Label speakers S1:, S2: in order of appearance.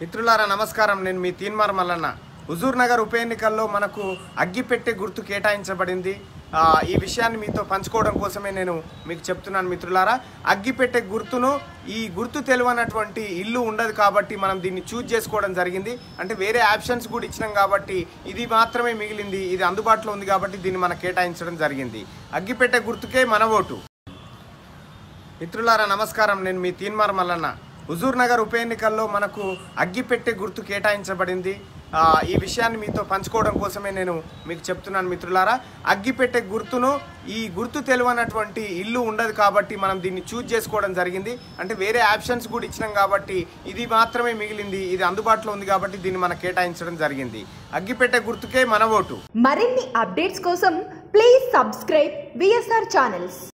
S1: మిత్రులారా నమస్కారం నేను మీ తీన్మార్ మల్లన్న హుజూర్ నగర్ ఉప ఎన్నికల్లో మనకు అగ్గిపెట్టె గుర్తు కేటాయించబడింది ఆ, ఈ విషయాన్ని మీతో పంచుకోవడం కోసమే నేను మీకు చెప్తున్నాను మిత్రులారా అగ్గిపెట్టె గుర్తును ఈ గుర్తు తెలియనటువంటి ఇల్లు ఉండదు కాబట్టి మనం దీన్ని చూజ్ చేసుకోవడం జరిగింది అంటే వేరే ఆప్షన్స్ కూడా ఇచ్చినాం కాబట్టి ఇది మాత్రమే మిగిలింది ఇది అందుబాటులో ఉంది కాబట్టి దీన్ని మనం కేటాయించడం జరిగింది అగ్గిపెట్టె గుర్తుకే మన ఓటు మిత్రులారా నమస్కారం నేను మీ తీన్మార్ మల్లన్న హుజూర్ నగర్ ఉప ఎన్నికల్లో మనకు అగ్గిపెట్టె గుర్తు కేటాయించబడింది ఆ, ఈ విషయాన్ని మీతో పంచుకోవడం కోసమే నేను మీకు చెప్తున్నాను మిత్రులారా అగ్గిపెట్టె గుర్తును ఈ గుర్తు తెలియనటువంటి ఇల్లు ఉండదు కాబట్టి మనం దీన్ని చూజ్ చేసుకోవడం జరిగింది అంటే వేరే ఆప్షన్స్ కూడా ఇచ్చినాం కాబట్టి ఇది మాత్రమే మిగిలింది ఇది అందుబాటులో ఉంది కాబట్టి దీన్ని మనం కేటాయించడం జరిగింది అగ్గిపెట్టె గుర్తుకే మన ఓటు
S2: మరిన్ని అప్డేట్స్ కోసం ప్లీజ్ సబ్స్క్రైబ్ విఎస్ఆర్ ఛానల్స్